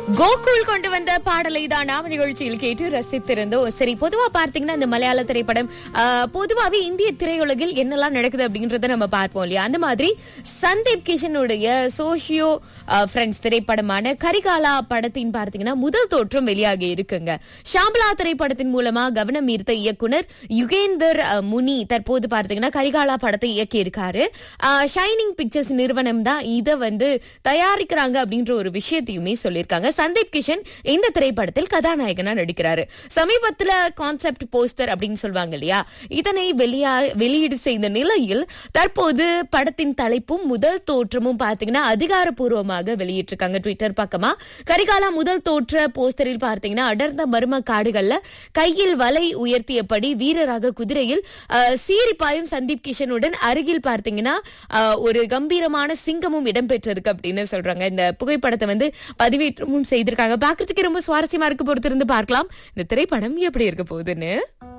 கோகுல் கொண்டு வந்த பாடலை தான் நாம் நிகழ்ச்சியில் கேட்டு ரசித்திருந்தோம் சரி பொதுவா பார்த்தீங்கன்னா இந்த மலையாள திரைப்படம் ஆஹ், பொதுவாவே இந்திய திரையுலகில் என்னெல்லாம் நடக்குது அப்படின்றத நம்ம பார்ப்போம் இல்லையா அந்த மாதிரி சந்தீப் கிஷனுடைய சோஷியோ ஃப்ரெண்ட்ஸ் திரைப்படமான கரிகாலா படத்தின் பார்த்தீங்கன்னா முதல் தோற்றம் வெளியாகி இருக்குங்க ஷாம்லா திரைப்படத்தின் மூலமா கவனம் ஈர்த்த இயக்குனர் யுகேந்தர் அஹ், முனி தற்போது பார்த்தீங்கன்னா கரிகாலா படத்தை இயக்கி இருக்காரு ஷைனிங் பிக்சர்ஸ் நிறுவனம் தான் இதை வந்து தயாரிக்கிறாங்க அப்படின்ற ஒரு விஷயத்தையுமே சொல்லியிருக்காங்க சந்தீப் கிஷன் இந்த திரைப்படத்தில் கதாநாயகனா நடிக்கிறாரு சமீபத்துல கான்செப்ட் போஸ்டர் அப்படின்னு சொல்லுவாங்க இல்லையா இதனை வெளியா வெளியீடு செய்த நிலையில் தற்போது படத்தின் தலைப்பும் முதல் தோற்றமும் பாத்தீங்கன்னா அதிகாரப்பூர்வமாக வெளியிட்டிருக்காங்க ட்விட்டர் பக்கமா கரிகாலா முதல் தோற்ற போஸ்டரில் பார்த்தீங்கன்னா அடர்ந்த மர்ம காடுகள்ல கையில் வலை உயர்த்தியபடி வீரராக குதிரையில் அஹ், சீறி பாயும் சந்தீப் கிஷனுடன் அருகில் பார்த்தீங்கன்னா அஹ், ஒரு கம்பீரமான சிங்கமும் இடம்பெற்றிருக்கு அப்படின்னு சொல்றாங்க இந்த புகைப்படத்தை வந்து பதிவேற்றமும் செய்திருக்காங்க பார்க்கிறதுக்கு ரொம்ப சுவாரஸ்யமா இருக்கு பொறுத்திருந்து பார்க்கலாம் இந்த திரைப்படம் எப்படி இருக்க போகுதுன்னு